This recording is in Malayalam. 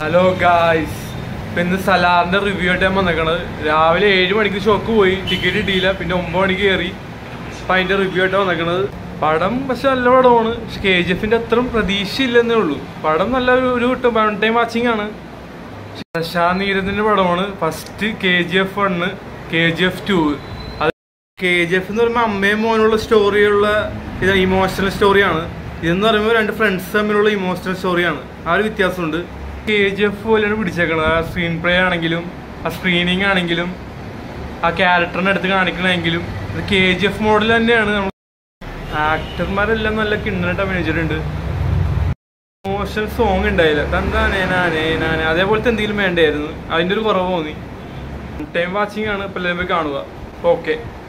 ഹലോ ഗായ്സ് ഇപ്പൊ ഇന്ന് സലാറിന്റെ റിവ്യൂ ആയിട്ട് ഞാൻ വന്നേക്കണത് രാവിലെ ഏഴ് മണിക്ക് ഷോക്ക് പോയി ടിക്കറ്റ് കിട്ടിയില്ല പിന്നെ ഒമ്പത് മണിക്ക് കയറി അപ്പൊ അതിന്റെ റിവ്യൂ ആയിട്ട് വന്നേക്കണത് പടം പക്ഷെ നല്ല പടമാണ് പക്ഷെ കെ ജി എഫിന്റെ അത്രയും പ്രതീക്ഷയില്ലെന്നേ ഉള്ളൂ പടം നല്ല ഒരു- ഒരു വൺ ടൈം വാച്ചിങ് ആണ് പ്രശാന്ത് നീരത്തിന്റെ പടമാണ് first K G F one K G F two അത് കെ ജി എഫ് എന്ന് പറയുമ്പോൾ അമ്മയും മോനുള്ള സ്റ്റോറിയുള്ള ഇത് ഇമോഷണൽ സ്റ്റോറിയാണ് ഇതെന്ന് പറയുമ്പോൾ രണ്ട് ഫ്രണ്ട്സ് തമ്മിലുള്ള ഇമോഷണൽ സ്റ്റോറിയാണ് ആ ഒരു വ്യത്യാസമുണ്ട് കെ ജി എഫ് പോലെയാണ് പിടിച്ചേക്കണത് ആ സ്ക്രീൻ പ്ലേ ആണെങ്കിലും ആ സ്ക്രീനിങ് ആണെങ്കിലും ആ ക്യാരക്ടറിനെ എടുത്ത് കാണിക്കണമെങ്കിലും ഇത് കെ ജി എഫ് മോഡൽ തന്നെയാണ് നമ്മൾ ആക്ടർമാരെല്ലാം നല്ല കിണ്ണനായിട്ട് അഭിനയിച്ചിട്ടുണ്ട് മോശം സോങ് ഉണ്ടായില്ല തന്താനേ നാനേ നാനേ അതേപോലത്തെ എന്തെങ്കിലും വേണ്ടായിരുന്നു അതിന്റെ ഒരു കുറവ് തോന്നി ടൈം വാച്ചിങ് ആണ് ഇപ്പൊ എല്ലാവരും പോയി കാണുക ഓക്കെ